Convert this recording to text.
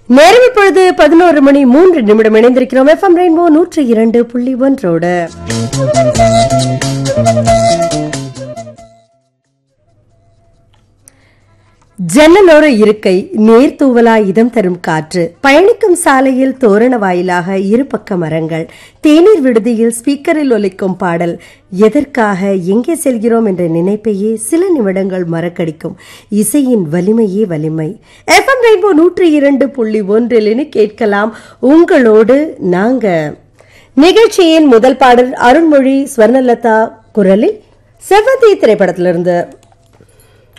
நேரம் இப்பொழுது பதினோரு மணி மூன்று நிமிடம் இணைந்திருக்கிறோம் எஃப்எம் ரெயின்போ நூற்றி இரண்டு புள்ளி ஒன்றோடு ஜன்னலோர இருக்கை நீர்த்தூவலாய் இதம் தரும் காற்று பயணிக்கும் சாலையில் தோரண வாயிலாக இரு பக்க மரங்கள் தேநீர் விடுதியில் ஸ்பீக்கரில் ஒலிக்கும் பாடல் எதற்காக எங்கே செல்கிறோம் என்ற நினைப்பையே சில நிமிடங்கள் மறக்கடிக்கும் இசையின் வலிமையே வலிமை எஃப்எம் ரெயின்போ நூற்றி இரண்டு புள்ளி ஒன்றில் கேட்கலாம் உங்களோடு நாங்க நிகழ்ச்சியின் முதல் பாடல் அருண்மொழி ஸ்வர்ணலதா குரலில் செவ்வந்தி திரைப்படத்திலிருந்து